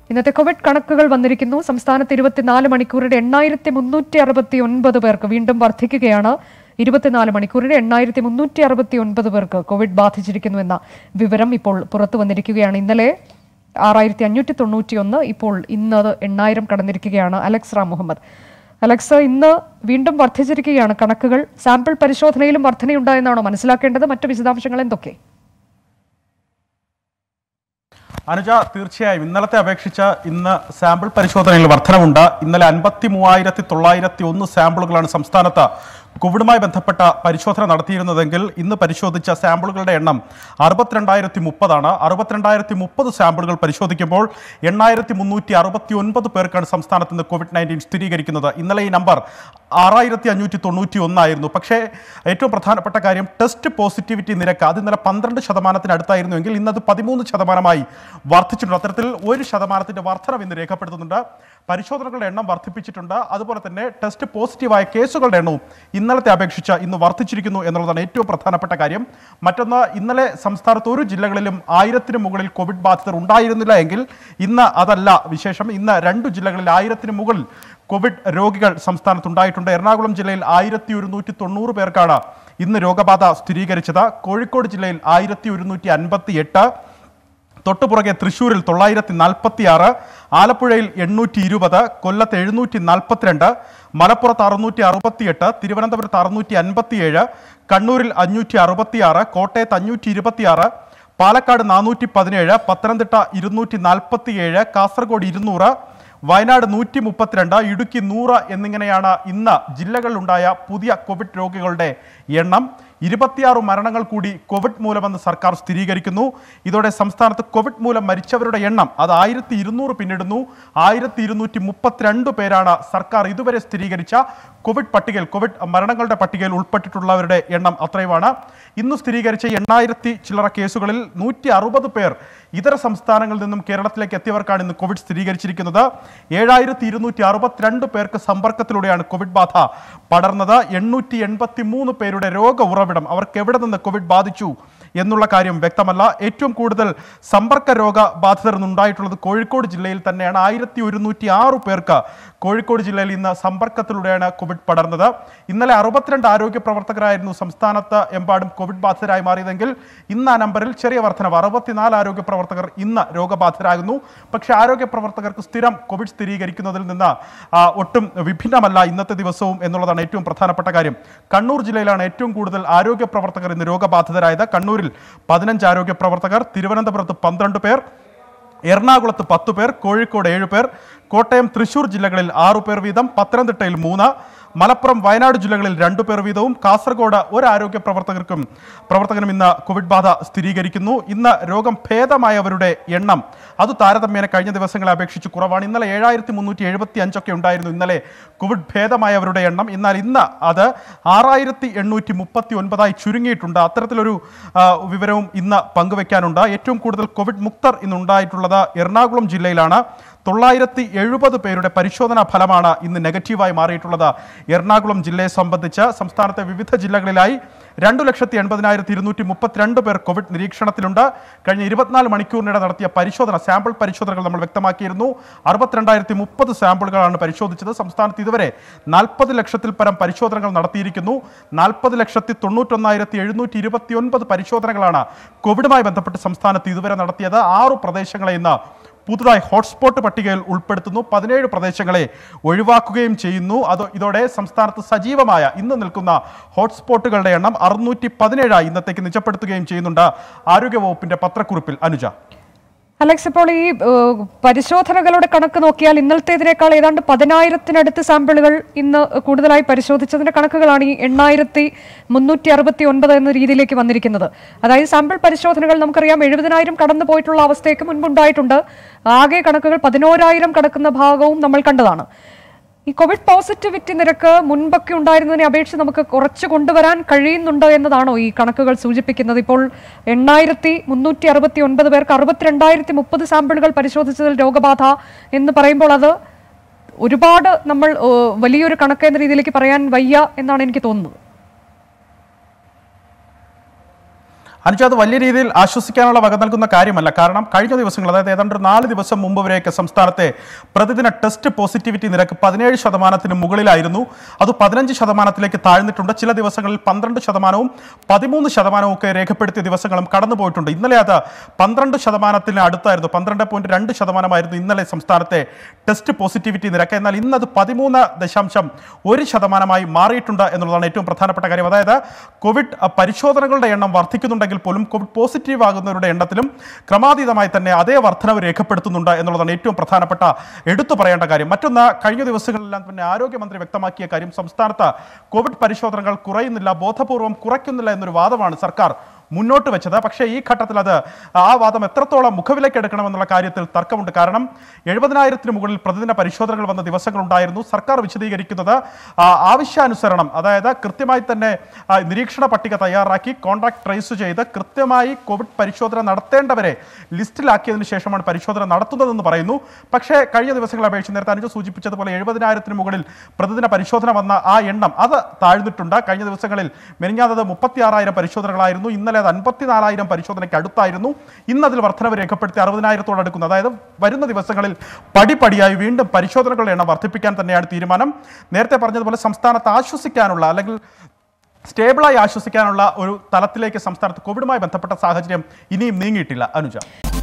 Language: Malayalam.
ഇന്നത്തെ കോവിഡ് കണക്കുകൾ വന്നിരിക്കുന്നു സംസ്ഥാനത്ത് ഇരുപത്തിനാല് മണിക്കൂറിടെ എണ്ണായിരത്തി മുന്നൂറ്റി അറുപത്തി ഒൻപത് പേർക്ക് വീണ്ടും വർദ്ധിക്കുകയാണ് ഇരുപത്തിനാല് മണിക്കൂറിടെ എണ്ണായിരത്തി മുന്നൂറ്റി അറുപത്തി ഒൻപത് പേർക്ക് കോവിഡ് ബാധിച്ചിരിക്കുന്നു എന്ന വിവരം ഇപ്പോൾ പുറത്തു വന്നിരിക്കുകയാണ് ഇന്നലെ ആറായിരത്തി അഞ്ഞൂറ്റി തൊണ്ണൂറ്റി ഒന്ന് ഇപ്പോൾ ഇന്ന് അത് എണ്ണായിരം കടന്നിരിക്കുകയാണ് അലക്സ് റാം മുഹമ്മദ് അലക്സ് ഇന്ന് വീണ്ടും വർദ്ധിച്ചിരിക്കുകയാണ് കണക്കുകൾ സാമ്പിൾ പരിശോധനയിലും വർധനയുണ്ടായെന്നാണോ മനസ്സിലാക്കേണ്ടത് മറ്റു വിശദാംശങ്ങൾ എന്തൊക്കെ അനുജ തീർച്ചയായും ഇന്നലത്തെ അപേക്ഷിച്ച് ഇന്ന് സാമ്പിൾ പരിശോധനയിൽ വർധനവുണ്ട് ഇന്നലെ അൻപത്തി മൂവായിരത്തി തൊള്ളായിരത്തി ഒന്ന് സാമ്പിളുകളാണ് സംസ്ഥാനത്ത് കോവിഡുമായി ബന്ധപ്പെട്ട പരിശോധന നടത്തിയിരുന്നതെങ്കിൽ ഇന്ന് പരിശോധിച്ച സാമ്പിളുകളുടെ എണ്ണം അറുപത്തിരണ്ടായിരത്തി മുപ്പതാണ് അറുപത്തിരണ്ടായിരത്തി മുപ്പത് സാമ്പിളുകൾ പരിശോധിക്കുമ്പോൾ എണ്ണായിരത്തി മുന്നൂറ്റി അറുപത്തി ഒൻപത് പേർക്കാണ് സംസ്ഥാനത്ത് നിന്ന് കോവിഡ് നയൻറ്റീൻ സ്ഥിരീകരിക്കുന്നത് ഇന്നലെ ഈ നമ്പർ ആറായിരത്തി അഞ്ഞൂറ്റി തൊണ്ണൂറ്റി ഒന്നായിരുന്നു പക്ഷേ ഏറ്റവും പ്രധാനപ്പെട്ട കാര്യം ടെസ്റ്റ് പോസിറ്റിവിറ്റി നിരക്ക് അത് ഇന്നലെ പന്ത്രണ്ട് ശതമാനത്തിനടുത്തായിരുന്നു എങ്കിൽ ഇന്നത് പതിമൂന്ന് ശതമാനമായി വർദ്ധിച്ചിട്ടുണ്ട് അത്തരത്തിൽ ഒരു ശതമാനത്തിന്റെ വർധനം ഇന്ന് രേഖപ്പെടുത്തുന്നുണ്ട് പരിശോധനകളുടെ എണ്ണം വർദ്ധിപ്പിച്ചിട്ടുണ്ട് അതുപോലെ തന്നെ ടെസ്റ്റ് പോസിറ്റീവായ കേസുകളുടെ എണ്ണവും ഇന്നലത്തെ അപേക്ഷിച്ച് ഇന്ന് വർദ്ധിച്ചിരിക്കുന്നു എന്നുള്ളതാണ് ഏറ്റവും പ്രധാനപ്പെട്ട കാര്യം മറ്റൊന്ന് ഇന്നലെ സംസ്ഥാനത്ത് ഒരു ജില്ലകളിലും ആയിരത്തിന് മുകളിൽ കോവിഡ് ബാധിതർ ഉണ്ടായിരുന്നില്ല എങ്കിൽ ഇന്ന് അതല്ല വിശേഷം ഇന്ന് രണ്ടു ജില്ലകളിൽ ആയിരത്തിന് മുകളിൽ കോവിഡ് രോഗികൾ സംസ്ഥാനത്ത് ഉണ്ടായിട്ടുണ്ട് എറണാകുളം ജില്ലയിൽ ആയിരത്തി ഒരുന്നൂറ്റി തൊണ്ണൂറ് പേർക്കാണ് ഇന്ന് രോഗബാധ സ്ഥിരീകരിച്ചത് കോഴിക്കോട് ജില്ലയിൽ ആയിരത്തി ഒരുന്നൂറ്റി അൻപത്തി എട്ട് തൊട്ടുപുറകെ തൃശ്ശൂരിൽ തൊള്ളായിരത്തി നാൽപ്പത്തി ആറ് ആലപ്പുഴയിൽ എണ്ണൂറ്റി ഇരുപത് കൊല്ലത്ത് എഴുന്നൂറ്റി നാൽപ്പത്തിരണ്ട് മലപ്പുറത്ത് അറുന്നൂറ്റി അറുപത്തിയെട്ട് തിരുവനന്തപുരത്ത് അറുന്നൂറ്റി അൻപത്തിയേഴ് കണ്ണൂരിൽ അഞ്ഞൂറ്റി അറുപത്തിയാറ് കോട്ടയത്ത് അഞ്ഞൂറ്റി ഇരുപത്തിയാറ് പാലക്കാട് നാനൂറ്റി പതിനേഴ് പത്തനംതിട്ട ഇരുന്നൂറ്റി നാൽപ്പത്തിയേഴ് കാസർഗോഡ് ഇരുന്നൂറ് വയനാട് നൂറ്റി മുപ്പത്തിരണ്ട് ഇടുക്കി നൂറ് എന്നിങ്ങനെയാണ് ഇന്ന് ജില്ലകളിലുണ്ടായ പുതിയ കോവിഡ് രോഗികളുടെ എണ്ണം ഇരുപത്തിയാറ് മരണങ്ങൾ കൂടി കോവിഡ് മൂലമെന്ന് സർക്കാർ സ്ഥിരീകരിക്കുന്നു ഇതോടെ സംസ്ഥാനത്ത് കോവിഡ് മൂലം മരിച്ചവരുടെ എണ്ണം അത് ആയിരത്തി ഇരുന്നൂറ് പിന്നിടുന്നു ആയിരത്തി ഇരുന്നൂറ്റി മുപ്പത്തിരണ്ട് പേരാണ് സർക്കാർ ഇതുവരെ സ്ഥിരീകരിച്ച കോവിഡ് പട്ടികയിൽ കോവിഡ് മരണങ്ങളുടെ പട്ടികയിൽ ഉൾപ്പെട്ടിട്ടുള്ളവരുടെ എണ്ണം അത്രയുമാണ് ഇന്ന് സ്ഥിരീകരിച്ച എണ്ണായിരത്തി ചില്ലറ കേസുകളിൽ നൂറ്റി അറുപത് പേർ ഇതര സംസ്ഥാനങ്ങളിൽ നിന്നും കേരളത്തിലേക്ക് എത്തിയവർക്കാണ് ഇന്ന് കോവിഡ് സ്ഥിരീകരിച്ചിരിക്കുന്നത് ഏഴായിരത്തി ഇരുന്നൂറ്റി അറുപത്തിരണ്ട് പേർക്ക് സമ്പർക്കത്തിലൂടെയാണ് കോവിഡ് ബാധ പടർന്നത് എണ്ണൂറ്റി എൺപത്തി മൂന്ന് പേരുടെ രോഗ ഉറവിടം അവർക്ക് എവിടെ നിന്ന് കോവിഡ് ബാധിച്ചു എന്നുള്ള കാര്യം വ്യക്തമല്ല ഏറ്റവും കൂടുതൽ സമ്പർക്ക രോഗ ബാധിതർ ഉണ്ടായിട്ടുള്ളത് കോഴിക്കോട് ജില്ലയിൽ തന്നെയാണ് ആയിരത്തി ഒരുന്നൂറ്റി ആറ് പേർക്ക് കോഴിക്കോട് ജില്ലയിൽ ഇന്ന് സമ്പർക്കത്തിലൂടെയാണ് കോവിഡ് പടർന്നത് ഇന്നലെ അറുപത്തിരണ്ട് ആരോഗ്യ പ്രവർത്തകരായിരുന്നു സംസ്ഥാനത്ത് എമ്പാടും കോവിഡ് ബാധിതരായി മാറിയതെങ്കിൽ ഇന്ന് ആ നമ്പറിൽ ചെറിയ വർധനവ് അറുപത്തിനാല് ആരോഗ്യ പ്രവർത്തകർ ഇന്ന് രോഗബാധിതരാകുന്നു പക്ഷേ ആരോഗ്യ പ്രവർത്തകർക്ക് സ്ഥിരം കോവിഡ് സ്ഥിരീകരിക്കുന്നതിൽ നിന്ന് ആ, ഒട്ടും വിഭിന്നമല്ല ഇന്നത്തെ ദിവസവും എന്നുള്ളതാണ് ഏറ്റവും പ്രധാനപ്പെട്ട കാര്യം കണ്ണൂർ ജില്ലയിലാണ് ഏറ്റവും കൂടുതൽ ആരോഗ്യ പ്രവർത്തകർ ഇന്ന് രോഗബാധിതരായത് കണ്ണൂരിൽ പതിനഞ്ച് ആരോഗ്യ പ്രവർത്തകർ തിരുവനന്തപുരത്ത് പന്ത്രണ്ട് പേർ എറണാകുളത്ത് പത്ത് പേർ കോഴിക്കോട് ഏഴ് പേർ കോട്ടയം തൃശൂർ ജില്ലകളിൽ ആറു പേർ വീതം പത്തനംതിട്ടയിൽ മൂന്ന് മലപ്പുറം വയനാട് ജില്ലകളിൽ രണ്ടു പേർ വീതവും കാസർഗോഡ് ഒരു ആരോഗ്യ പ്രവർത്തകർക്കും പ്രവർത്തകനും ഇന്ന് കോവിഡ് ബാധ സ്ഥിരീകരിക്കുന്നു ഇന്ന് രോഗം ഭേദമായവരുടെ എണ്ണം അത് താരതമ്യേന കഴിഞ്ഞ ദിവസങ്ങളെ അപേക്ഷിച്ച് കുറവാണ് ഇന്നലെ ഏഴായിരത്തി മുന്നൂറ്റി എഴുപത്തി അഞ്ചൊക്കെ ഉണ്ടായിരുന്നു ഇന്നലെ കോവിഡ് ഭേദമായവരുടെ എണ്ണം എന്നാൽ ഇന്ന് അത് ആറായിരത്തി എണ്ണൂറ്റി മുപ്പത്തി ഒൻപതായി ചുരുങ്ങിയിട്ടുണ്ട് അത്തരത്തിലൊരു ആ, വിവരവും ഇന്ന് പങ്കുവെക്കാനുണ്ട് ഏറ്റവും കൂടുതൽ കോവിഡ് മുക്തർ ഇന്നുണ്ടായിട്ടുള്ളത് എറണാകുളം ജില്ലയിലാണ് തൊള്ളായിരത്തി എഴുപത് പേരുടെ പരിശോധനാ ഫലമാണ് ഇന്ന് നെഗറ്റീവായി മാറിയിട്ടുള്ളത് എറണാകുളം ജില്ലയെ സംബന്ധിച്ച് സംസ്ഥാനത്തെ വിവിധ ജില്ലകളിലായി രണ്ടു ലക്ഷത്തി എൺപതിനായിരത്തി ഇരുന്നൂറ്റി മുപ്പത്തിരണ്ട് പേർ കോവിഡ് നിരീക്ഷണത്തിലുണ്ട് കഴിഞ്ഞ ഇരുപത്തിനാല് മണിക്കൂറിനിടെ നടത്തിയ പരിശോധന സാമ്പിൾ പരിശോധനകൾ നമ്മൾ വ്യക്തമാക്കിയിരുന്നു അറുപത്തിരണ്ടായിരത്തി മുപ്പത് സാമ്പിളുകളാണ് പരിശോധിച്ചത് സംസ്ഥാനത്ത് ഇതുവരെ നാൽപ്പത് ലക്ഷത്തിൽ പരം പരിശോധനകൾ നടത്തിയിരിക്കുന്നു നാൽപ്പത് ലക്ഷത്തി തൊണ്ണൂറ്റൊന്നായിരത്തി എഴുന്നൂറ്റി ഇരുപത്തി ഒൻപത് പരിശോധനകളാണ് കോവിഡുമായി ബന്ധപ്പെട്ട് സംസ്ഥാനത്ത് ഇതുവരെ നടത്തിയത് ആറു പ്രദേശങ്ങളെ ഇന്ന് പുതുതായി ഹോട്ട്സ്പോട്ട് പട്ടികയിൽ ഉൾപ്പെടുത്തുന്നു പതിനേഴ് പ്രദേശങ്ങളെ ഒഴിവാക്കുകയും ചെയ്യുന്നു അത് ഇതോടെ സംസ്ഥാനത്ത് സജീവമായ ഇന്ന് നിൽക്കുന്ന ഹോട്ട്സ്പോട്ടുകളുടെ എണ്ണം അറുന്നൂറ്റി പതിനേഴായി ഇന്നത്തേക്ക് നിജപ്പെടുത്തുകയും ചെയ്യുന്നുണ്ട് ആരോഗ്യവകുപ്പിന്റെ പത്രക്കുറിപ്പിൽ അനുജ അലക്സ് ഇപ്പോൾ ഈ ഏഹ്, പരിശോധനകളുടെ കണക്ക് നോക്കിയാൽ ഇന്നലത്തേതിനേക്കാൾ ഏതാണ്ട് പതിനായിരത്തിനടുത്ത് സാമ്പിളുകൾ ഇന്ന് കൂടുതലായി പരിശോധിച്ചതിന്റെ കണക്കുകളാണ് ഈ എണ്ണായിരത്തി മുന്നൂറ്റി അറുപത്തി ഒൻപത് എന്ന രീതിയിലേക്ക് വന്നിരിക്കുന്നത് അതായത് സാമ്പിൾ പരിശോധനകൾ നമുക്കറിയാം എഴുപതിനായിരം കടന്നു പോയിട്ടുള്ള അവസ്ഥയ്ക്ക് മുൻപുണ്ടായിട്ടുണ്ട് ആകെ കണക്കുകൾ പതിനോരായിരം കടക്കുന്ന ഭാഗവും നമ്മൾ കണ്ടതാണ് ഈ കോവിഡ് പോസിറ്റിവിറ്റി നിരക്ക് മുൻപൊക്കെ ഉണ്ടായിരുന്നതിനെ അപേക്ഷിച്ച് നമുക്ക് കുറച്ച് കൊണ്ടുവരാൻ കഴിയുന്നുണ്ട് എന്നതാണോ ഈ കണക്കുകൾ സൂചിപ്പിക്കുന്നത് ഇപ്പോൾ എണ്ണായിരത്തി മുന്നൂറ്റി അറുപത്തി ഒൻപത് പേർക്ക് അറുപത്തിരണ്ടായിരത്തി മുപ്പത് സാമ്പിളുകൾ പരിശോധിച്ചതിൽ രോഗബാധ എന്ന് പറയുമ്പോൾ അത് ഒരുപാട് നമ്മൾ ഏഹ്, വലിയൊരു കണക്ക് എന്ന രീതിയിലേക്ക് പറയാൻ വയ്യ എന്നാണ് എനിക്ക് തോന്നുന്നത് അനുജ അത് വലിയ രീതിയിൽ ആശ്വസിക്കാനുള്ള വക നൽകുന്ന കാര്യമല്ല കാരണം കഴിഞ്ഞ ദിവസങ്ങൾ അതായത് ഏതാണ്ട് ഒരു നാല് ദിവസം മുമ്പ് വരെയൊക്കെ സംസ്ഥാനത്തെ പ്രതിദിന ടെസ്റ്റ് പോസിറ്റിവിറ്റി നിരക്ക് പതിനേഴ് ശതമാനത്തിന് മുകളിലായിരുന്നു അത് പതിനഞ്ച് ശതമാനത്തിലേക്ക് താഴ്ന്നിട്ടുണ്ട് ചില ദിവസങ്ങളിൽ പന്ത്രണ്ട് ശതമാനവും പതിമൂന്ന് ശതമാനവും ഒക്കെ രേഖപ്പെടുത്തിയ ദിവസങ്ങളും കടന്നുപോയിട്ടുണ്ട് ഇന്നലെ അത് പന്ത്രണ്ട് ശതമാനത്തിന് അടുത്തായിരുന്നു പന്ത്രണ്ട് പോയിന്റ് രണ്ട് ശതമാനമായിരുന്നു ഇന്നലെ സംസ്ഥാനത്തെ ടെസ്റ്റ് പോസിറ്റിവിറ്റി നിരക്ക് എന്നാൽ ഇന്നത് പതിമൂന്ന് ദശാംശം ഒരു ശതമാനമായി മാറിയിട്ടുണ്ട് എന്നുള്ളതാണ് ഏറ്റവും പ്രധാനപ്പെട്ട കാര്യം അതായത് കോവിഡ് അഹ്, പരിശോധനകളുടെ എണ്ണം വർദ്ധിക്കുന്നുണ്ടെങ്കിൽ പോലും കോവിഡ് പോസിറ്റീവ് ആകുന്നവരുടെ എണ്ണത്തിലും ക്രമാതീതമായി തന്നെ അതേ വർധനവ് രേഖപ്പെടുത്തുന്നുണ്ട് എന്നുള്ളതാണ് ഏറ്റവും പ്രധാനപ്പെട്ട എടുത്തു പറയേണ്ട കാര്യം മറ്റൊന്ന് കഴിഞ്ഞ ദിവസങ്ങളിലെല്ലാം തന്നെ ആരോഗ്യമന്ത്രി വ്യക്തമാക്കിയ കാര്യം സംസ്ഥാനത്ത് കോവിഡ് പരിശോധനകൾ കുറയുന്നില്ല ബോധപൂർവം കുറയ്ക്കുന്നില്ല എന്നൊരു വാദമാണ് സർക്കാർ മുന്നോട്ട് വെച്ചത് പക്ഷേ ഈ ഘട്ടത്തിൽ അത് ആ വാദം എത്രത്തോളം മുഖവിലേക്ക് എടുക്കണമെന്നുള്ള കാര്യത്തിൽ തർക്കമുണ്ട് കാരണം എഴുപതിനായിരത്തിന് മുകളിൽ പ്രതിദിന പരിശോധനകൾ വന്ന ദിവസങ്ങളുണ്ടായിരുന്നു സർക്കാർ വിശദീകരിക്കുന്നത് ആ, ആവശ്യാനുസരണം അതായത് കൃത്യമായി തന്നെ ആ, നിരീക്ഷണ പട്ടിക തയ്യാറാക്കി കോൺടാക്ട് ട്രേസ് ചെയ്ത് കൃത്യമായി കോവിഡ് പരിശോധന നടത്തേണ്ടവരെ ലിസ്റ്റിലാക്കിയതിനു ശേഷമാണ് പരിശോധന നടത്തുന്നതെന്ന് പറയുന്നു പക്ഷേ കഴിഞ്ഞ ദിവസങ്ങളെ അപേക്ഷിച്ച് നേരത്തെ അനുജ സൂചിപ്പിച്ചതുപോലെ എഴുപതിനായിരത്തിന് മുകളിൽ പ്രതിദിന പരിശോധന വന്ന ആ എണ്ണം അത് താഴ്ന്നിട്ടുണ്ട് കഴിഞ്ഞ ദിവസങ്ങളിൽ മെനിഞ്ഞാതത് മുപ്പത്തി ആറായിരം പരിശോധനകളായിരുന്നു ഇന്നലെ അത് അൻപത്തിനാലായിരം പരിശോധനയ്ക്ക് അടുത്തായിരുന്നു ഇന്ന് അതിൽ വർധനവ് രേഖപ്പെടുത്തി അറുപതിനായിരത്തോട് അടുക്കുന്നു അതായത് വരുന്ന ദിവസങ്ങളിൽ പടിപടിയായി വീണ്ടും പരിശോധനകളുടെ എണ്ണം വർദ്ധിപ്പിക്കാൻ തന്നെയാണ് തീരുമാനം നേരത്തെ പറഞ്ഞതുപോലെ സംസ്ഥാനത്ത് ആശ്വസിക്കാനുള്ള അല്ലെങ്കിൽ സ്റ്റേബിളായി ആശ്വസിക്കാനുള്ള ഒരു തലത്തിലേക്ക് സംസ്ഥാനത്ത് കോവിഡുമായി ബന്ധപ്പെട്ട സാഹചര്യം ഇനിയും നീങ്ങിയിട്ടില്ല അനുജ